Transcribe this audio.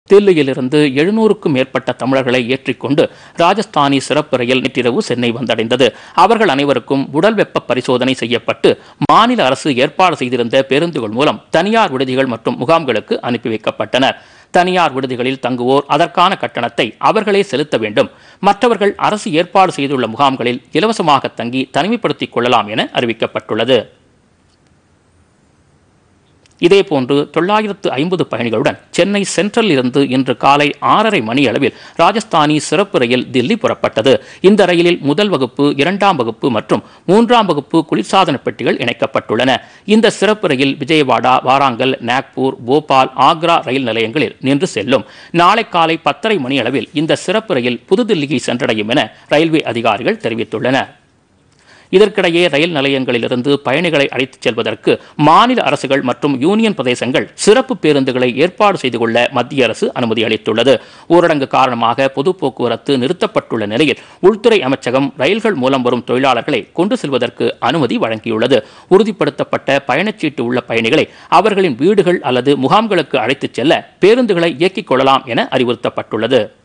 தில்லியிலிருந்து எழுநூறுக்கும் மேற்பட்ட தமிழர்களை ஏற்றிக்கொண்டு ராஜஸ்தானி சிறப்பு ரயில் நேற்றிரவு சென்னை வந்தடைந்தது அவர்கள் அனைவருக்கும் உடல் வெப்ப பரிசோதனை செய்யப்பட்டு மாநில அரசு ஏற்பாடு செய்திருந்த பேருந்துகள் மூலம் தனியார் விடுதிகள் மற்றும் முகாம்களுக்கு அனுப்பி வைக்கப்பட்டனர் தனியார் விடுதிகளில் தங்குவோர் அதற்கான கட்டணத்தை அவர்களே செலுத்த வேண்டும் மற்றவர்கள் அரசு ஏற்பாடு செய்துள்ள முகாம்களில் இலவசமாக தங்கி தனிமைப்படுத்திக் கொள்ளலாம் என அறிவிக்கப்பட்டுள்ளது இதேபோன்று தொள்ளாயிரத்து ஐம்பது பயணிகளுடன் சென்னை சென்ட்ரல் இருந்து இன்று காலை ஆறரை மணி அளவில் ராஜஸ்தானி சிறப்பு ரயில் தில்லி புறப்பட்டது இந்த ரயிலில் முதல் வகுப்பு இரண்டாம் வகுப்பு மற்றும் மூன்றாம் வகுப்பு குளிர்சாதன பெட்டிகள் இணைக்கப்பட்டுள்ளன இந்த சிறப்பு ரயில் விஜயவாடா வாராங்கல் நாக்பூர் போபால் ஆக்ரா ரயில் நிலையங்களில் நின்று செல்லும் நாளை காலை பத்தரை மணி அளவில் இந்த சிறப்பு ரயில் புதுதில்லியை சென்றடையும் என ரயில்வே அதிகாரிகள் தெரிவித்துள்ளனர் இதற்கிடையே ரயில் நிலையங்களிலிருந்து பயணிகளை அழைத்துச் செல்வதற்கு மாநில அரசுகள் மற்றும் யூனியன் பிரதேசங்கள் சிறப்பு பேருந்துகளை ஏற்பாடு செய்து கொள்ள மத்திய அரசு அனுமதி அளித்துள்ளது ஊரடங்கு காரணமாக பொது போக்குவரத்து நிறுத்தப்பட்டுள்ள நிலையில் உள்துறை அமைச்சகம் ரயில்கள் மூலம் வரும் தொழிலாளர்களை கொண்டு செல்வதற்கு அனுமதி வழங்கியுள்ளது உறுதிப்படுத்தப்பட்ட பயணச்சீட்டு உள்ள பயணிகளை அவர்களின் வீடுகள் அல்லது முகாம்களுக்கு அழைத்துச் செல்ல பேருந்துகளை இயக்கிக் கொள்ளலாம் என அறிவுறுத்தப்பட்டுள்ளது